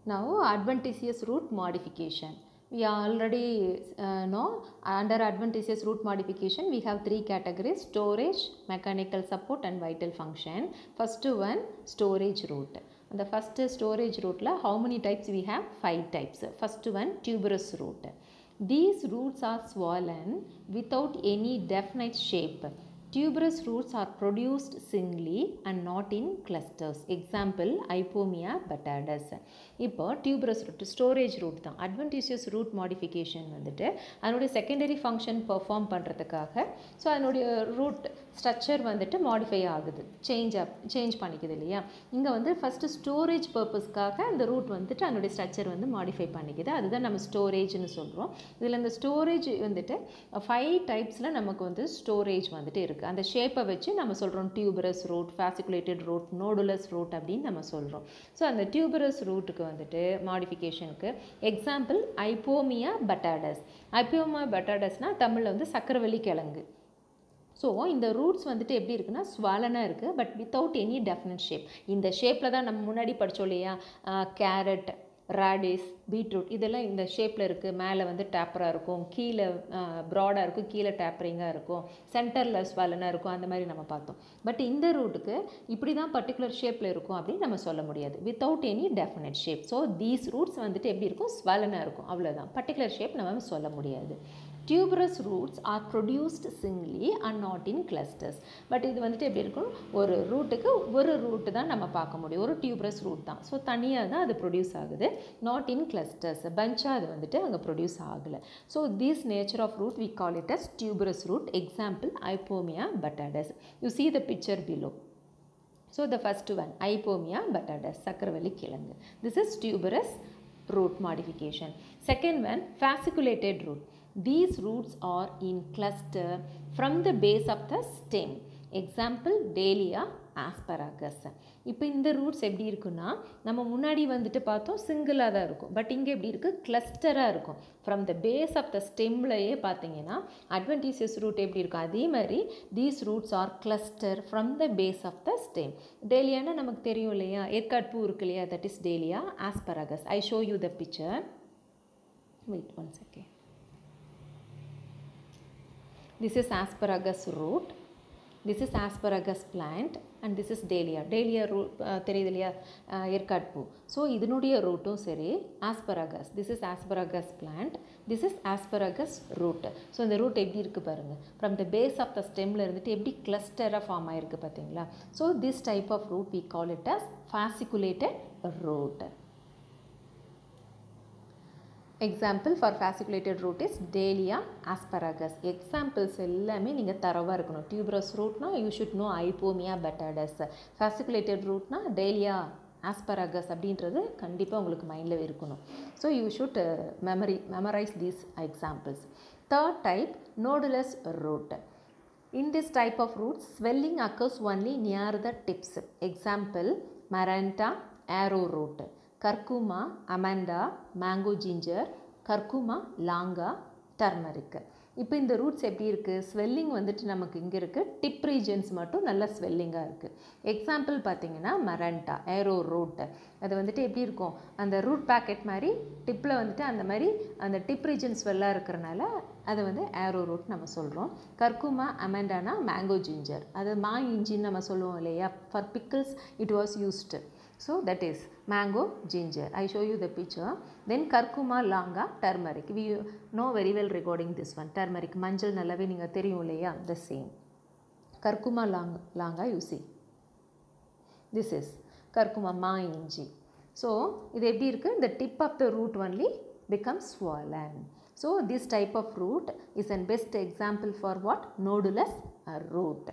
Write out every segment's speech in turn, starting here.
Now adventitious root modification. We already uh, know under adventitious root modification we have three categories storage, mechanical support and vital function. First one storage root. The first storage root la how many types we have? Five types. First one tuberous root. These roots are swollen without any definite shape. Tuberous roots are produced singly and not in clusters. Example, Ipomia batatas. இப்போ tuberous root storage root தான் adventitious root modification வந்துட்டு அதனுடைய secondary function perform பண்ணுறதுக்காக so அதனுடைய root structure வந்துட்டு modify ஆகுது change up change பண்ணிக்குது இல்லையா இங்கே வந்து ஃபஸ்ட்டு ஸ்டோரேஜ் பர்பஸ்க்காக அந்த ரூட் வந்துட்டு அதனுடைய ஸ்ட்ரக்சர் வந்து மாடிஃபை பண்ணிக்குது அதுதான் நம்ம ஸ்டோரேஜ்னு சொல்கிறோம் இதில் இந்த ஸ்டோரேஜ் வந்துட்டு ஃபைவ் டைப்ஸில் நமக்கு வந்து ஸ்டோரேஜ் வந்துட்டு இருக்குது அந்த ஷேப்பை வச்சு நம்ம சொல்கிறோம் tuberous root fasciculated root nodulose root அப்படின்னு நம்ம சொல்கிறோம் ஸோ அந்த டியூபரஸ் ரூட்டுக்கு வந்துட்டு மாடிஃபிகேஷனுக்கு எக்ஸாம்பிள் ஐப்போமியா பட்டாடஸ் ஐப்போமியா பட்டாடஸ்னால் தமிழில் வந்து சக்கரவள்ளி கிழங்கு ஸோ இந்த ரூட்ஸ் வந்துட்டு எப்படி இருக்குன்னா ஸ்வாலனாக இருக்குது but without any definite shape இந்த ஷேப்பில் தான் நம்ம முன்னாடி படித்தோம் இல்லையா கேரட் ராடிஸ் பீட்ரூட் இதெல்லாம் இந்த ஷேப்பில் இருக்குது மேலே வந்து டேப்பராக இருக்கும் கீழே ப்ராடாக இருக்கும் கீழே டேப்பரிங்காக இருக்கும் சென்டரில் ஸ்வலனாக இருக்கும் அந்த மாதிரி நம்ம பார்த்தோம் பட் இந்த ரூட்டுக்கு இப்படி தான் பர்டிகுலர் ஷேப்பில் இருக்கும் அப்படின்னு நம்ம சொல்ல முடியாது without any definite shape so these roots வந்துட்டு எப்படி இருக்கும் ஸ்வலனாக இருக்கும் அவ்வளோதான் பர்டிகுலர் ஷேப் நம்ம சொல்ல முடியாது tuberous roots are produced singly and not in clusters but இது வந்துட்டு எப்படி இருக்கும் ஒரு ரூட்டுக்கு ஒரு ரூட்டு தான் நம்ம பார்க்க முடியும் ஒரு டியூபரஸ் ரூட் தான் ஸோ தனியாக தான் அது ப்ரொடியூஸ் ஆகுது நாட் இன் கிளஸ்டர்ஸ் பஞ்சாக அது வந்துட்டு அங்கே ப்ரொடியூஸ் ஆகலை so this nature of root we call it as tuberous root example Ipomoea batatas you see the picture below So the first one, Ipomia batatas, சக்கரவள்ளி கிழங்கு. This is tuberous root modification. Second one, fasciculated root. These roots are in cluster from the base of the stem. Example, Dahlia asparagus. இப்போ இந்த roots எப்படி இருக்குன்னா நம்ம முன்னாடி வந்துட்டு பார்த்தோம் சிங்கிளாக தான் இருக்கும் பட் இங்கே எப்படி இருக்குது கிளஸ்டராக இருக்கும் from the base of the ஸ்டெம்லையே பார்த்தீங்கன்னா அட்வென்டிசியஸ் ரூட் எப்படி இருக்கும் அதே மாதிரி these roots are cluster from the base of the stem டேலியானா நமக்கு தெரியும் இல்லையா ஏற்காடு பூ இருக்கு இல்லையா that is dahlia asparagus I show you the picture wait one second this is asparagus root this is asparagus plant and this is dahlia dahlia root uh, தெரியுது இல்லையா ஏற்காடு பூ ஸோ இதனுடைய ரூட்டும் சரி asparagus this is asparagus plant this is asparagus root so இந்த root எப்படி இருக்குது பாருங்கள் from the base of the ஸ்டெம்மில் இருந்துட்டு எப்படி கிளஸ்டராக ஃபார்ம் ஆயிருக்கு பார்த்தீங்களா so this type of root we call it as fasciculated root example for fasciculated root is dahlia asparagus examples எல்லாமே நீங்கள் தரவாக இருக்கணும் டியூப்ரஸ் ரூட்னா you should know Ipomoea batatas fasciculated ரூட்னா டேலியா ஆஸ்பராகஸ் அப்படின்றது கண்டிப்பாக உங்களுக்கு மைண்டில் இருக்கணும் so you should memory memorize these examples third type nodulose root In this type of roots, swelling occurs only near the tips. Example, Maranta arrowroot. Curcuma amada mango ginger Curcuma longa turmeric இப்போ இந்த roots எப்படி இருக்குது swelling வந்துட்டு நமக்கு இங்கே இருக்குது tip regions மட்டும் நல்ல ஸ்வெல்லிங்காக இருக்குது எக்ஸாம்பிள் பார்த்தீங்கன்னா மரண்டா ஏரோ ரூட் அது வந்துட்டு எப்படி இருக்கும் அந்த ரூட் பேக்கெட் மாதிரி டிப்பில் வந்துட்டு அந்த மாதிரி அந்த டிப் ரீஜன் ஸ்வெல்லாக இருக்கிறனால அதை வந்து ஏரோ ரூட் நம்ம சொல்கிறோம் கர்க்குமா அமெண்டானா மேங்கோ ஜிஞ்சர் அது மா இஞ்சின்னு நம்ம சொல்லுவோம் இல்லையா for pickles it was used So that is mango, ginger. I show you the picture. Then curcuma, langa, turmeric. We know very well regarding this one. Turmeric, மஞ்சள் நல்லாவே நீங்கள் தெரியும் இல்லையா the same. curcuma langa, langa you see. This is curcuma மா இஞ்சி so இது எப்படி இருக்குது the tip of the root only becomes swollen. So this type of root is an best example for what? Nodulous uh, root.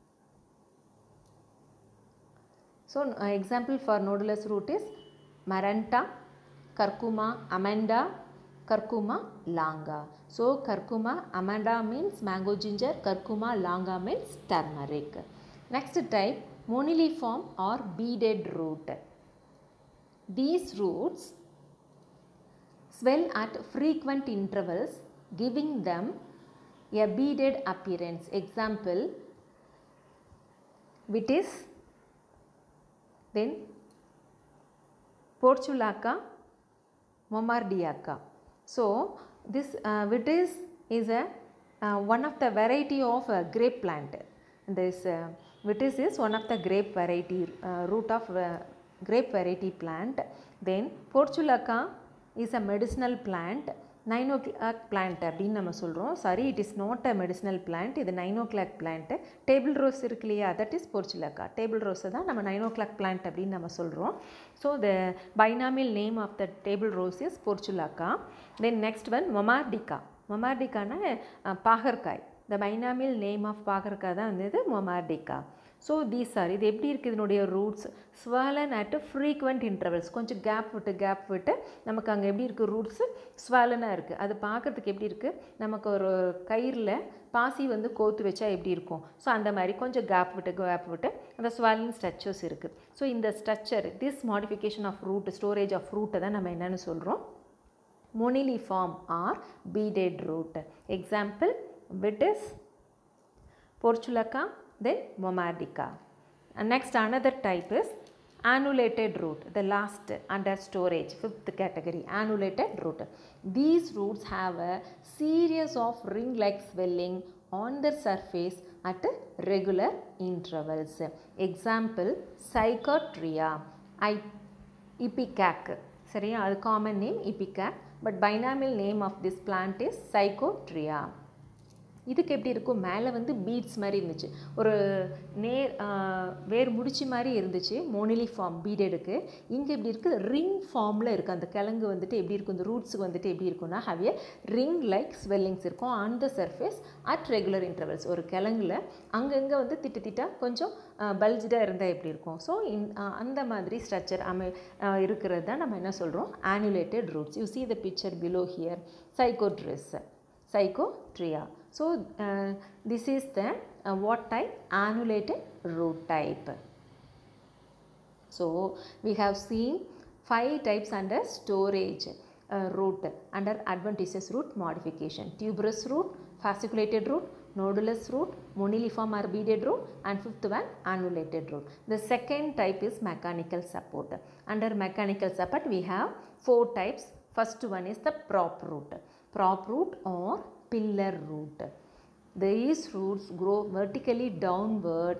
So uh, example for nodulous root is Maranta, Curcuma, Amanda, Curcuma, Langa. So Curcuma, Amanda means mango ginger, Curcuma, Langa means turmeric. Next type, moniliform or beaded root. These roots swell at frequent intervals giving them a beaded appearance. Example, vitis, then portulaca, Momardiaca. So this uh, vitis is a uh, one of the variety of uh, grape plant. This uh, vitis is one of the grape variety uh, root of uh, grape variety plant. Then portulaca is a medicinal plant. Nine o'clock plant அப்படின்னு நம்ம சொல்கிறோம் sorry it is not a medicinal plant இது nine o'clock plant table rose இருக்கு இல்லையா that is Portulaca table ரோஸை தான் நம்ம nine o'clock plant அப்படின்னு நம்ம சொல்கிறோம் so the binomial name of the table rose is Portulaca then next one Momordica மொமார்டிகானா பாகற்காய் த பைனாமில் நேம் ஆஃப் பாகற்காய் தான் வந்து மொமார்டிகா ஸோ தீஸ் ஆர் இது எப்படி இருக்குது இதனுடைய roots swollen at frequent intervals கொஞ்சம் கேப் விட்டு கேப் விட்டு நமக்கு அங்கே எப்படி இருக்குது ரூட்ஸு ஸ்வாலனாக இருக்குது அது பார்க்குறதுக்கு எப்படி இருக்குது நமக்கு ஒரு கயிறில் பாசி வந்து கோத்து வச்சா எப்படி இருக்கும் ஸோ அந்த மாதிரி கொஞ்சம் கேப் விட்டு கேப் விட்டு அந்த ஸ்வாலின் ஸ்ட்ரக்சர்ஸ் இருக்குது ஸோ இந்த structure this modification of root storage of ரூட்டை தான் நம்ம என்னென்னு சொல்கிறோம் moniliform or beaded root. Example, vitis, portulaca, then momardica. And next another type is annulated root, the last under storage, fifth category, annulated root. These roots have a series of ring-like swelling on their surface at regular intervals. Example, psychotria, I, ipecac. சரியா அது common name ipecac but binomial name of this plant is Psychotria இதுக்கு எப்படி இருக்கும் மேலே வந்து beads மாதிரி இருந்துச்சு ஒரு நேர் வேர் முடிச்சு மாதிரி இருந்துச்சு மோனிலி ஃபார்ம் பீடெடுக்கு இங்கே எப்படி இருக்குது ரிங் ஃபார்மில் இருக்குது அந்த கிழங்கு வந்துட்டு எப்படி இருக்கும் இந்த ரூட்ஸுக்கு வந்துட்டு எப்படி இருக்கும்னா have a ring like swellings இருக்கும் on the surface at regular intervals ஒரு கிழங்குல அங்கங்கே வந்து திட்டு திட்டாக கொஞ்சம் பல்ஜிடாக இருந்தால் எப்படி இருக்கும் ஸோ இன் அந்த மாதிரி ஸ்ட்ரக்சர் அமை இருக்கிறது தான் நம்ம என்ன சொல்கிறோம் annulated roots you see the picture below here Psychotria Psychotria So uh, this is the uh, what type? Annulated root type. So we have seen five types under storage uh, root under adventitious root modification. Tuberous root, fasciculated root, nodulous root, moniliform or beaded root and fifth one annulated root. The second type is mechanical support. Under mechanical support we have four types. First one is the prop root. Prop root or pillar root. These roots grow vertically downward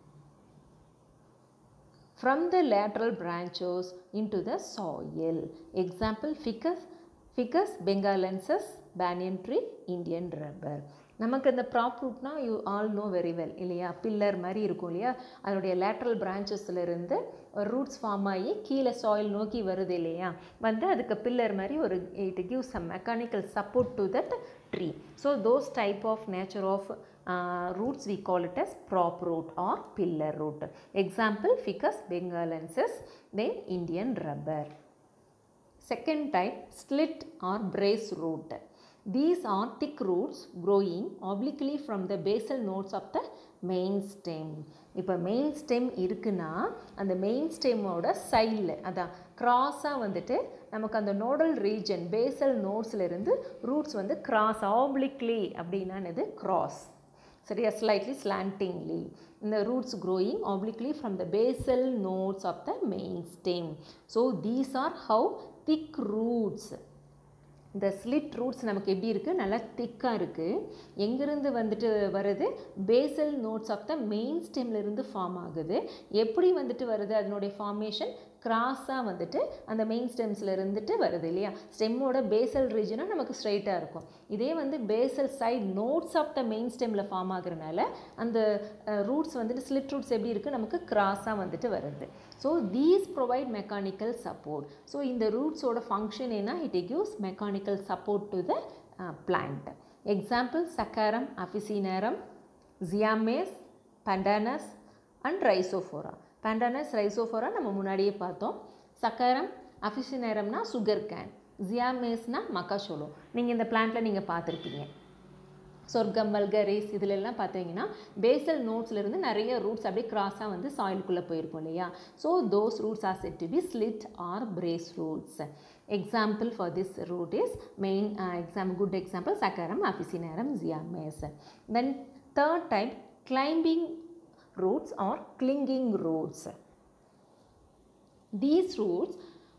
from the lateral branches into the soil. Example Ficus, Ficus bengalensis, banyan tree, Indian rubber. நமக்கு இந்த prop ரூட்னா you all know very well இல்லையா pillar மாதிரி இருக்கும் இல்லையா அதனுடைய lateral பிரான்ச்சஸ்லேருந்து roots form ஆகி கீழே சாயில் நோக்கி வருது இல்லையா வந்து அதுக்கு பில்லர் மாதிரி ஒரு it give some mechanical support to that tree so those type of nature of roots we call it as prop root or pillar root. Example Ficus bengalensis, then Indian rubber. Second type slit or brace root. These are thick roots growing obliquely from the basal nodes of the main stem. இப்போ main stem இருக்குன்னா அந்த main ஸ்டெம்மோட சைடில் அதான் க்ராஸாக வந்துட்டு நமக்கு அந்த nodal region basal நோட்ஸ்லேருந்து roots வந்து கிராஸ் ஆப்ளிக்லி அப்படின்னா இது கிராஸ் சரியா ஸ்லைட்லி ஸ்லாண்டிங்லி இந்த roots growing obliquely from the basal nodes of the main stem so these are how thick roots இந்த ஸ்லிட் ரூட்ஸ் நமக்கு எப்படி இருக்குது நல்லா திக்காக இருக்குது எங்கேருந்து வந்துட்டு வருது basal nodes of the main ஸ்டெம்லேருந்து ஃபார்ம் ஆகுது எப்படி வந்துட்டு வருது அதனுடைய ஃபார்மேஷன் கிராஸாக வந்துட்டு அந்த மெயின் ஸ்டெம்ஸில் இருந்துட்டு வருது இல்லையா ஸ்டெம்மோட பேசல் ரீஜனாக நமக்கு ஸ்ட்ரைட்டாக இருக்கும் இதே வந்து basal side nodes of the main ஸ்டெம்மில் ஃபார்ம் ஆகுறனால அந்த ரூட்ஸ் வந்துட்டு ஸ்லிட் ரூட்ஸ் எப்படி இருக்குது நமக்கு கிராஸாக வந்துட்டு வருது so these provide mechanical support so இந்த ரூட்ஸோட ஃபங்க்ஷன் என்ன it gives mechanical support to the plant example Saccharum officinarum Zea mays Pandanus and Rhizophora Pandanus Rhizophora நம்ம முன்னாடியே பார்த்தோம் சக்கரம் அஃபிஷினரம்னா சுகர் கேன் ஜியாமேஸ்னா மக்காச்சோளோ நீங்கள் இந்த பிளான்ட்டில் நீங்கள் பார்த்துருப்பீங்க சொர்க்கம் மல்கரேஸ் இதிலெல்லாம் பார்த்தீங்கன்னா பேசல் நோட்ஸ்லேருந்து நிறைய ரூட்ஸ் அப்படியே கிராஸாக வந்து சாயிலுக்குள்ளே போயிருக்கும் இல்லையா so those roots are said to be stilt or brace roots example for this root is main exam good example Saccharum officinarum Zea mays then third type climbing roots or clinging roots. These roots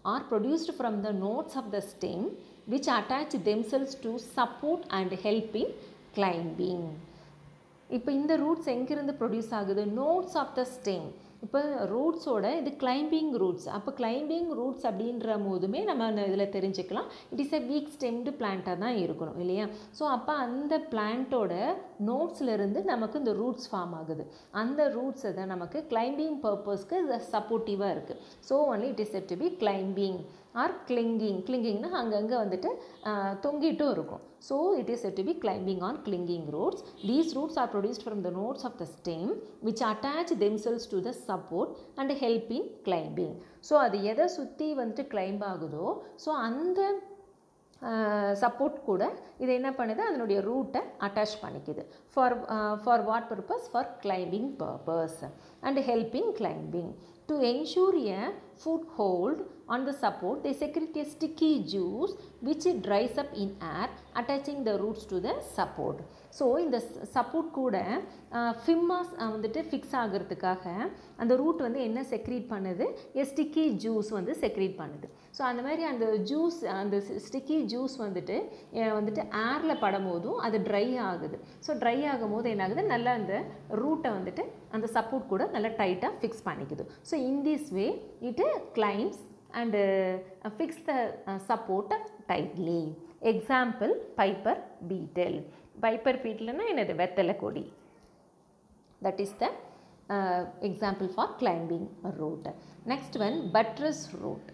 are produced from the nodes of the stem which attach themselves to support and help in climbing இப்போ இந்த roots எங்கேருந்து produce ஆகுது notes of the stem இப்போ ரூட்ஸோட இது climbing roots அப்போ climbing roots அப்படின்ற போதுமே நம்ம இதில் தெரிஞ்சுக்கலாம் it is a weak stemmed பிளான்ட்டாக தான் இருக்கணும் இல்லையா ஸோ அப்போ அந்த பிளான்ட்டோட நோட்ஸ்லேருந்து நமக்கு இந்த ரூட்ஸ் ஃபார்ம் ஆகுது அந்த ரூட்ஸ் தான் நமக்கு கிளைம்பிங் பர்பஸ்க்கு சப்போர்ட்டிவாக இருக்குது so only it is to be climbing or clinging கிளிங்கிங்னா அங்கங்கே வந்துட்டு தொங்கிட்டும் இருக்கும் so it is to be climbing on clinging roots these roots are produced from the nodes of the stem which attach themselves to the support and help in climbing so அது எதை சுற்றி வந்துட்டு climb ஆகுதோ so அந்த support கூட இது என்ன பண்ணுது அதனுடைய ரூட்டை அட்டாச் பண்ணிக்குது for for what purpose for climbing purpose and helping climbing to ensure a foot hold on the support they secrete a sticky juice which dries up in air attaching the roots to the support so இந்த support கூட ஃபிம்மாஸ் வந்துட்டு fix ஆகிறதுக்காக அந்த root வந்து என்ன secrete பண்ணுது sticky juice வந்து செக்ரீட் பண்ணுது ஸோ அந்த மாதிரி அந்த ஜூஸ் அந்த ஸ்டிக்கி ஜூஸ் வந்துட்டு வந்துட்டு ஏரில் படும் போதும் அது ட்ரை ஆகுது ஸோ ட்ரை ஆகும் போது என்ன ஆகுது நல்லா அந்த ரூட்டை வந்துட்டு அந்த சப்போர்ட் கூட நல்லா டைட்டாக ஃபிக்ஸ் பண்ணிக்குது so in this way it climbs and fix the support tightly example Piper betle Piper பீட்டில்னா என்னது வெத்தலை கொடி that is the example for climbing root next one buttress root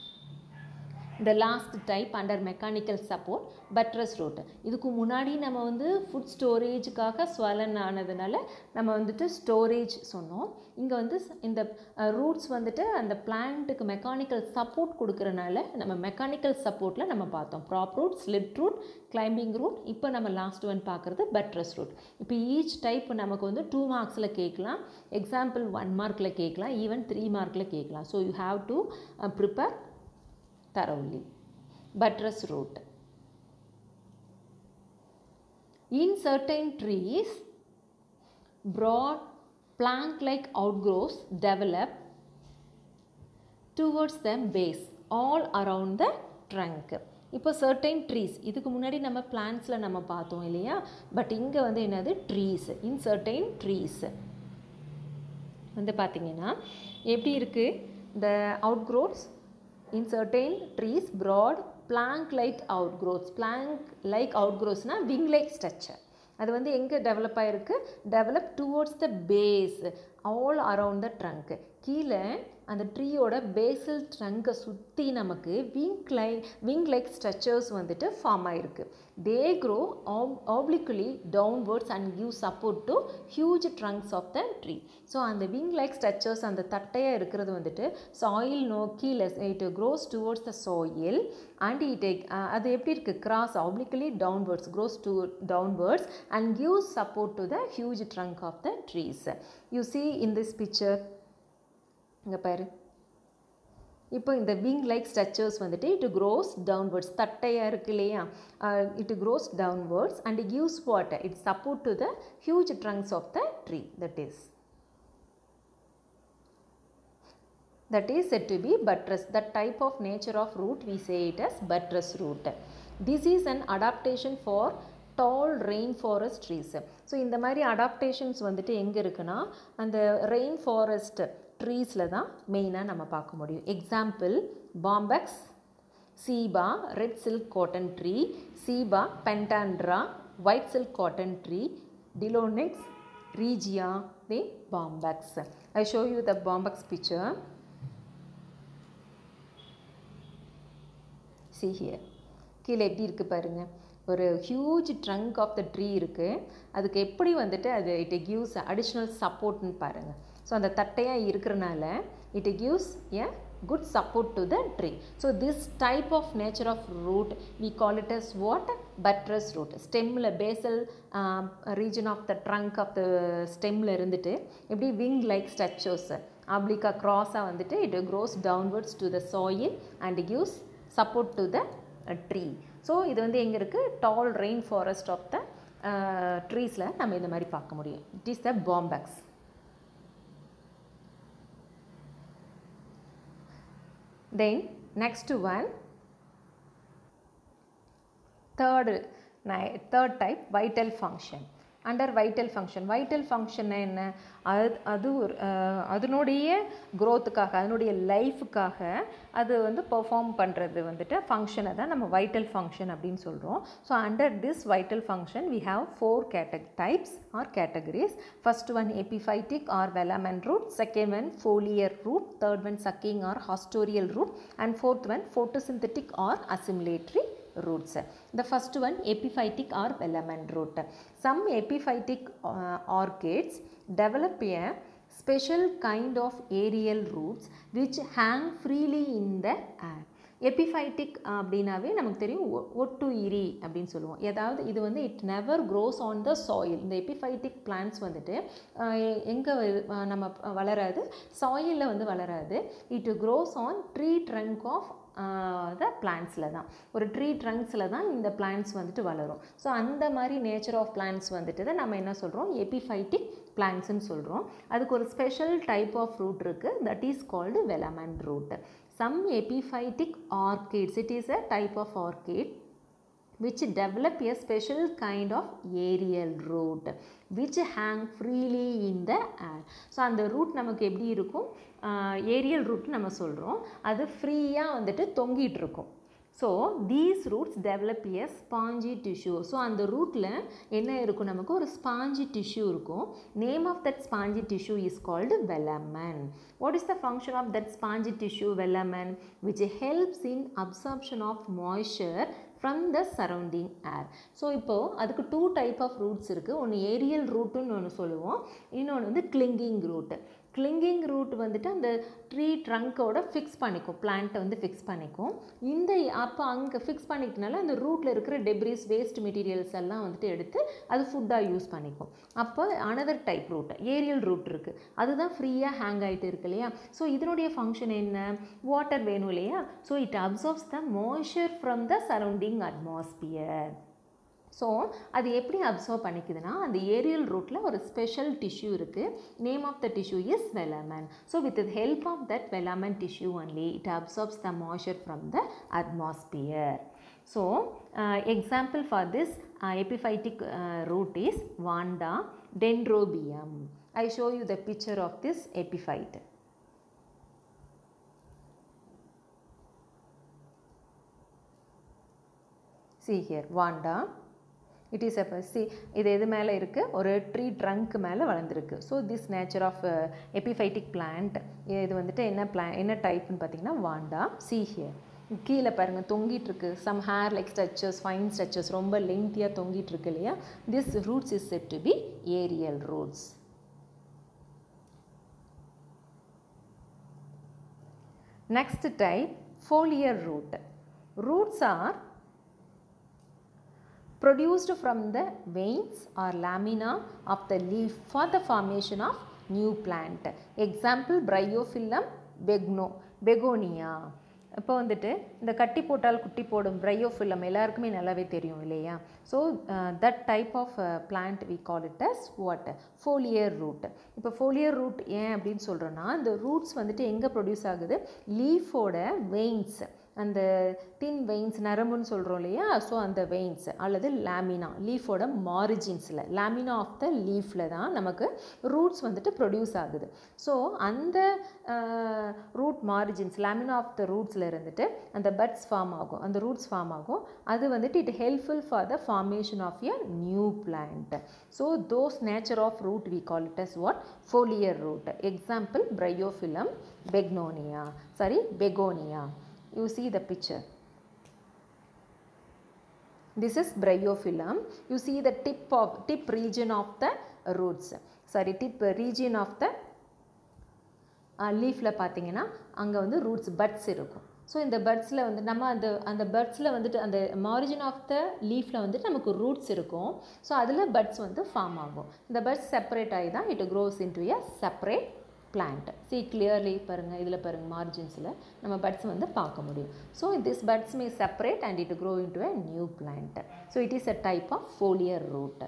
இந்த last type under mechanical support buttress root இதுக்கு முன்னாடி நம்ம வந்து food ஸ்டோரேஜுக்காக ஸ்வலன் ஆனதுனால நம்ம வந்துட்டு ஸ்டோரேஜ் சொன்னோம் இங்கே வந்து இந்த ரூட்ஸ் வந்துட்டு அந்த பிளான்ட்டுக்கு மெக்கானிக்கல் சப்போர்ட் கொடுக்குறனால நம்ம மெக்கானிக்கல் சப்போர்ட்டில் நம்ம பார்த்தோம் prop root stilt root climbing root இப்போ நம்ம லாஸ்ட் ஒன் பார்க்குறது பட்ரஸ் ரூட் இப்போ ஈச் டைப் நமக்கு வந்து டூ மார்க்ஸில் கேட்கலாம் எக்ஸாம்பிள் ஒன் மார்க்கில் கேட்கலாம் ஈவன் த்ரீ மார்க்கில் கேட்கலாம் so you have to prepare thoroughly. Buttress root. In certain trees, broad plank-like outgrowths develop towards the base all around the trunk. இப்போ certain trees இதுக்கு முன்னாடி நம்ம பிளான்ஸில் நம்ம பார்த்தோம் இல்லையா பட் இங்கே வந்து என்னது ட்ரீஸ் இன் சர்டைன் ட்ரீஸ் வந்து பார்த்திங்கன்னா எப்படி இருக்குது இந்த அவுட்க்ரோட்ஸ் in certain trees broad plank like outgrowths plank like outgrowthsனா wing like structure அது வந்து எங்கே டெவலப் ஆகிருக்கு develop towards the base all around the trunk கீழே அந்த ட்ரீயோட பேசல் ட்ரங்கை சுற்றி நமக்கு wing like wing like structures வந்துட்டு ஃபார்ம் ஆகிருக்கு they grow obliquely downwards and give support to huge trunks of the tree so அந்த விங் லைக் ஸ்ட்ரக்சர்ஸ் அந்த தட்டையாக இருக்கிறது வந்துட்டு சாயில் நோக்கியில் it grows towards the soil and it அது எப்படி இருக்குது cross obliquely downwards grows to downwards and give support to the huge trunk of the trees you see in this picture இங்கே பாரு இப்போ இந்த விங் லைக் ஸ்ட்ரக்சர்ஸ் வந்துட்டு it grows downwards தட்டையாக இருக்கு இல்லையா it grows downwards and gives what it support to the huge trunks of the tree that is that is said to be buttress. That type of nature of root we say it as buttress root. This is an adaptation for tall rainforest trees. So இந்த மாதிரி adaptations வந்துட்டு எங்கே இருக்குன்னா அந்த rain forest ட்ரீஸில் தான் மெயினாக நம்ம பார்க்க முடியும் example Bombax ceiba red silk cotton tree Ceiba pentandra white silk cotton tree Delonix regia the Bombax I show you the Bombax picture see here கீழே எப்படி இருக்குது பாருங்கள் ஒரு huge trunk of the tree இருக்குது அதுக்கு எப்படி வந்துட்டு அது இட் கிவ்ஸ் அடிஷ்னல் சப்போர்ட்னு பாருங்கள் ஸோ அந்த தட்டையாக இருக்கிறனால it gives a good support to the tree so this type of nature of root we call it as what buttress root ஸ்டெம்மில் basal region of the trunk of the ஸ்டெம்மில் இருந்துட்டு எப்படி wing like structures அப்ளிகா க்ராஸாக வந்துட்டு it grows downwards to the soil and gives support to the tree so இது வந்து எங்கே இருக்குது tall rainforest of the ட்ரீஸில் நம்ம இந்த மாதிரி பார்க்க முடியும் it is the Bombax then next one third third type vital function under vital function vital ஃபங்க்ஷன்னா என்ன அது அது ஒரு அதனுடைய க்ரோத்துக்காக அதனுடைய லைஃபுக்காக அது வந்து பெர்ஃபார்ம் பண்ணுறது வந்துட்டு ஃபங்க்ஷனை தான் நம்ம வைட்டல் ஃபங்க்ஷன் அப்படின்னு சொல்கிறோம் so under this vital function we have four கேட்டக் types or categories first one epiphytic or velamen root second one foliar root third one sucking or haustorial root and fourth one photosynthetic or assimilatory roots. The first one epiphytic or velamen root. Some epiphytic uh, orchids develop a special kind of aerial roots which hang freely in the air. Epiphytic அப்படின்னாவே நமக்கு தெரியும் ஒட்டுயிரி அப்படின்னு சொல்லுவோம் ஏதாவது இது வந்து it never grows on the soil இந்த எபிஃபைட்டிக் பிளான்ட்ஸ் வந்துட்டு எங்கே நம்ம வளராது சாயிலில் வந்து வளராது it grows on tree trunk of the பிளான்ஸில் தான் ஒரு ட்ரீ ட்ரங்க்ஸில் தான் இந்த பிளான்ட்ஸ் வந்துட்டு வளரும் ஸோ அந்த மாதிரி நேச்சர் ஆஃப் பிளான்ட்ஸ் வந்துட்டு தான் நம்ம என்ன சொல்கிறோம் எபிஃபைட்டிக் பிளான்ட்ஸ்னு சொல்கிறோம் அதுக்கு ஒரு ஸ்பெஷல் டைப் ஆஃப் ரூட் இருக்குது that is called velamen root some epiphytic orchids it is a type of orchid which develop a special kind of aerial root which hang freely in the air so அந்த root நமக்கு எப்படி இருக்கும் Ariel root நம்ம சொல்கிறோம் அது ஃப்ரீயாக வந்துட்டு தொங்கிட்டு இருக்கும் so these roots develop a spongy tissue so அந்த ரூட்டில் என்ன இருக்கும் நமக்கு ஒரு ஸ்பாஞ்சி டிஷ்யூ இருக்கும் name of that spongy tissue is called velamen what is the function of that spongy tissue velamen which helps in absorption of moisture from the surrounding air so இப்போது அதுக்கு two type of roots இருக்குது ஒன்று Ariel ரூட்டுன்னு ஒன்று சொல்லுவோம் இன்னொன்று வந்து clinging route clinging root வந்துட்டு அந்த ட்ரீ ட்ரங்க்கோட ஃபிக்ஸ் பண்ணிக்கும் பிளான்ட்டை வந்து ஃபிக்ஸ் பண்ணிக்கும் இந்த அப்போ அங்கே ஃபிக்ஸ் பண்ணிக்கிட்டனால அந்த ரூட்டில் இருக்கிற டெப்ரிஸ் வேஸ்ட் மெட்டீரியல்ஸ் எல்லாம் வந்துட்டு எடுத்து அது ஃபுட்டாக யூஸ் பண்ணிக்கும் அப்போ another type root aerial root இருக்குது அதுதான் ஃப்ரீயாக ஹேங் ஆகிட்டு இருக்கு இல்லையா ஸோ இதனுடைய ஃபங்க்ஷன் என்ன வாட்டர் வேணும் இல்லையா so it absorbs the moisture from the surrounding atmosphere so அது எப்படி அப்சர்வ் பண்ணிக்குதுன்னா அந்த ஏரியல் ரூட்டில் ஒரு ஸ்பெஷல் டிஷ்யூ இருக்குது name of the tissue is velamen so with the help of that velamen tissue only it absorbs the moisture from the atmosphere so example for this epiphytic uh, root is Vanda dendrobium. I show you the picture of this epiphyte. See here, Vanda. It is a see இது எது மேலே இருக்குது ஒரு tree trunk மேலே வளர்ந்துருக்கு so this nature of epiphytic plant இது வந்துட்டு என்ன பிளான் என்ன டைப்னு பார்த்தீங்கன்னா வாண்டா சி ஹியர் கீழே பாருங்கள் தொங்கிட்டு இருக்கு some hair like structures fine structures ரொம்ப லென்த்தியாக தொங்கிட்டு இருக்கு இல்லையா this roots is said to be aerial roots Next type, foliar root. Roots are produced from the veins or lamina of the leaf for the formation of new plant. Example, Bryophyllum begno, begonia. இப்போ வந்துட்டு இந்த கட்டி போட்டால் குட்டி போடும் பிரையோஃபில்லம் எல்லாருக்குமே நல்லாவே தெரியும் இல்லையா so that type of plant we call it as what foliar root இப்போ ஃபோலியர் ரூட் ஏன் அப்படின்னு சொல்கிறோன்னா இந்த ரூட்ஸ் வந்துட்டு எங்கே ப்ரொடியூஸ் ஆகுது லீஃபோட வெயின்ஸ் அந்த தின் வெயின்ஸ் நரம்புன்னு சொல்கிறோம் இல்லையா ஸோ அந்த வெயின்ஸ் அல்லது லேமினா லீஃபோட மாரிஜின்ஸில் லேமினா ஆஃப் த லீஃபில் தான் நமக்கு ரூட்ஸ் வந்துட்டு ப்ரொடியூஸ் ஆகுது ஸோ அந்த root margins lamina of the ரூட்ஸில் இருந்துட்டு அந்த பட்ஸ் ஃபார்ம் ஆகும் அந்த ரூட்ஸ் ஃபார்ம் ஆகும் அது வந்துட்டு it helpful for the formation of a new plant so those nature of root we call it as what foliar root example bryophyllum begonia sorry begonia you see the picture this is bryophyllum you see the tip of tip region of the roots sorry tip region of the லீஃபில் பார்த்தீங்கன்னா அங்கே வந்து roots puts இருக்கும் so இந்த பட்ஸில் வந்து நம்ம அந்த அந்த பட்ஸில் வந்துட்டு அந்த மாரிஜின் ஆஃப் த லீஃபில் வந்துட்டு நமக்கு ரூட்ஸ் இருக்கும் ஸோ அதில் பட்ஸ் வந்து ஃபார்ம் ஆகும் இந்த பட்ஸ் செப்பரேட் ஆகி தான் it grows in to a separate plant see clearly பாருங்கள் இதில் பாருங்கள் மார்ஜின்ஸில் நம்ம பட்ஸ் வந்து பார்க்க முடியும் so this buds may separate and it grow in to a new plant so it is a type of foliar root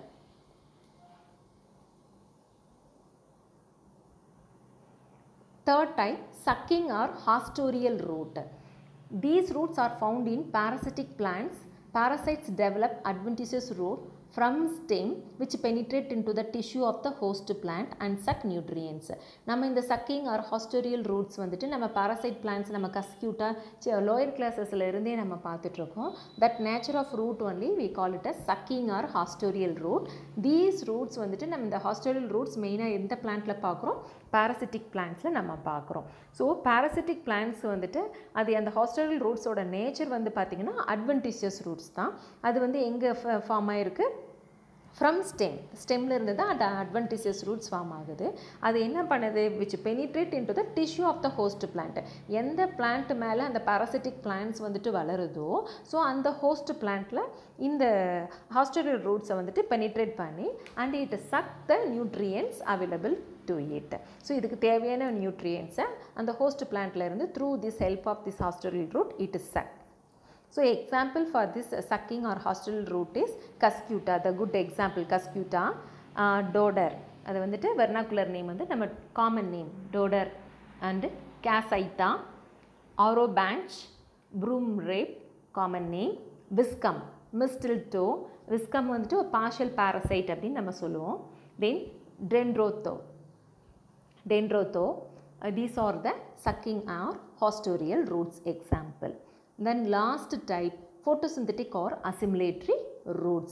third type sucking or haustorial root These roots are found in parasitic plants. Parasites develop adventitious root from stem which penetrate into the tissue of the host plant and suck nutrients. நம்ம இந்த sucking or hostorial roots வந்துட்டு நம்ம parasite plants நம்ம கஸ்கியூட்டாக lower கிளாஸஸில் இருந்தே நம்ம பார்த்துட்ருக்கோம் that nature of root only we call it as sucking or hostorial root. These roots வந்துட்டு நம்ம இந்த hostorial roots மெயினாக எந்த பிளான்ட்டில் பார்க்குறோம் parasitic பிளான்ட்ஸில் நம்ம பார்க்குறோம் ஸோ parasitic plants வந்துட்டு அது அந்த ஹாஸ்டோரியல் ரூட்ஸோட நேச்சர் வந்து பார்த்திங்கன்னா அட்வென்டிஷியஸ் ரூட்ஸ் தான் அது வந்து எங்கே ஃபார்ம் ஆகிருக்கு ஃப்ரம் ஸ்டெம் ஸ்டெம்மில் இருந்து தான் அந்த அட்வென்டிஷியஸ் ரூட்ஸ் ஃபார்ம் ஆகுது அது என்ன பண்ணுது which penetrate into the tissue of the host plant எந்த பிளான்ட் மேலே அந்த parasitic பிளான்ட்ஸ் வந்துட்டு வளருதோ ஸோ அந்த ஹோஸ்ட் பிளான்ட்டில் இந்த ஹாஸ்டோரியல் ரூட்ஸை வந்துட்டு பெனிட்ரேட் பண்ணி and it suck the nutrients available to it so இதுக்கு தேவையான நியூட்ரியன்ஸை அந்த ஹோஸ்ட் பிளான்ட்ல இருந்து through this help of this haustorial root it is suck So example for this uh, sucking or hostile root is Cuscuta, the good example Cuscuta, uh, Dodder. அது வந்துட்டு vernacular name வந்து நம்ம common name dodder and cuscuta orobanche broomrape common name viscum mistletoe viscum வந்துட்டு ஒரு partial parasite அப்படின்னு நம்ம சொல்லுவோம் then dendrophthoe dendrophthoe these are the sucking or hostorial roots example. Then last type photosynthetic or assimilatory roots.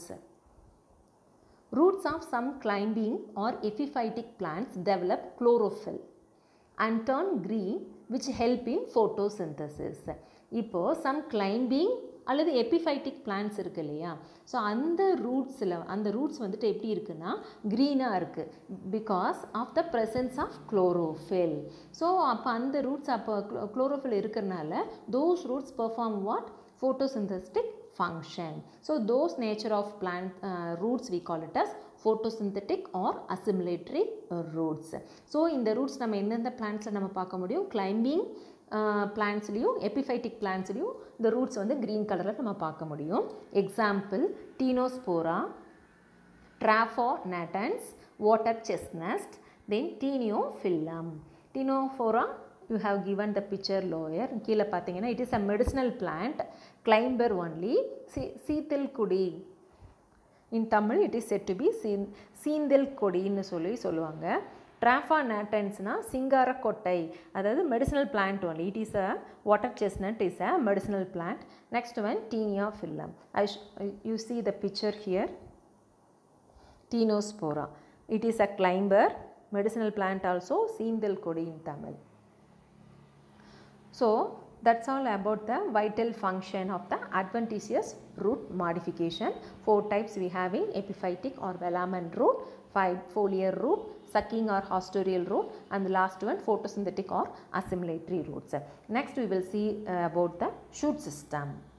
Roots of some climbing or epiphytic plants develop chlorophyll and turn green which help in photosynthesis. இப்போ some climbing அல்லது epiphytic plants இருக்கு இல்லையா so அந்த ரூட்ஸில் அந்த roots வந்துட்டு எப்படி இருக்குன்னா க்ரீனாக இருக்குது because of the presence of chlorophyll so அப்போ அந்த ரூட்ஸ் அப்போ குளோரோஃபில் இருக்கிறனால those roots perform what photosynthetic function. So those nature of plant uh, roots we call it as photosynthetic or assimilatory uh, roots. So இந்த roots நம்ம எந்தெந்த பிளான்ட்ஸில் நம்ம பார்க்க முடியும் கிளைம்பிங் பிளான்ட்ஸ்லேயும் எபிஃபைட்டிக் பிளான்ட்ஸ்லேயும் இந்த ரூட்ஸ் வந்து க்ரீன் கலரில் நம்ம பார்க்க முடியும் example tinospora trapa natans water chestnut then taeniophyllum tinospora you have given the picture lower கீழே பார்த்தீங்கன்னா it is a medicinal plant climber only see சீத்தில் குடி in Tamil it is said to be சீ சீந்தல் கொடின்னு சொல்லி சொல்லுவாங்க ட்ராஃபா நேட்டன்ஸ்னால் சிங்கார கொட்டை அதாவது medicinal plant only it is a water chestnut is a medicinal plant next one taeniophyllum I you see the picture here டீனோஸ்போரா it is a climber medicinal plant also சீந்தல் கொடி in Tamil. So that's all about the vital function of the adventitious root modification. Four types we have in epiphytic or velamen root, five foliar root, sucking or hostorial root and the last one photosynthetic or assimilatory roots. Next we will see uh, about the shoot system.